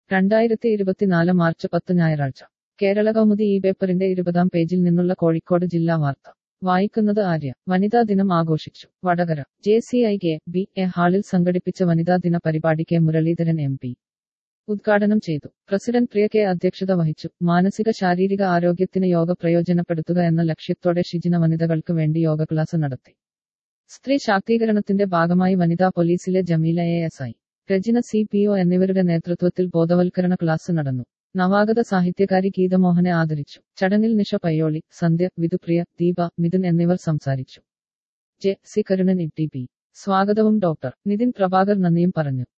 രണ്ടായിരത്തി ഇരുപത്തിനാല് മാർച്ച് പത്ത് ഞായറാഴ്ച കേരള കൗമുദി ഈ പേപ്പറിന്റെ ഇരുപതാം പേജിൽ നിന്നുള്ള കോഴിക്കോട് ജില്ലാ വാർത്ത വായിക്കുന്നത് ആര്യ വനിതാ ദിനം ആഘോഷിച്ചു Vadakara J C I K B A ഹാളിൽ സംഘടിപ്പിച്ച വനിതാ ദിന പരിപാടി കെ മുരളീധരൻ എം പി ഉദ്ഘാടനം ചെയ്തു പ്രസിഡന്റ് പ്രിയ കെ അധ്യക്ഷത വഹിച്ചു മാനസിക ശാരീരിക ആരോഗ്യത്തിന് യോഗ പ്രയോജനപ്പെടുത്തുക എന്ന ലക്ഷ്യത്തോടെ ഷിജിന വനിതകൾക്ക് വേണ്ടി യോഗ ക്ലാസ് നടത്തി സ്ത്രീ ശാക്തീകരണത്തിന്റെ ഭാഗമായി വനിതാ പോലീസിലെ Jameela A S I Rachana C P O എന്നിവരുടെ നേതൃത്വത്തിൽ ബോധവൽക്കരണ ക്ലാസ് നടന്നു നവാഗത സാഹിത്യകാരി ഗീതമോഹനെ ആദരിച്ചു ചടങ്ങിൽ നിഷ പയ്യോളി സന്ധ്യ വിധുപ്രിയ ദീപ മിഥുൻ എന്നിവർ സംസാരിച്ചു J C Karunan E T P സ്വാഗതവും ഡോക്ടർ നിതിൻ പ്രഭാകർ നന്ദിയും പറഞ്ഞു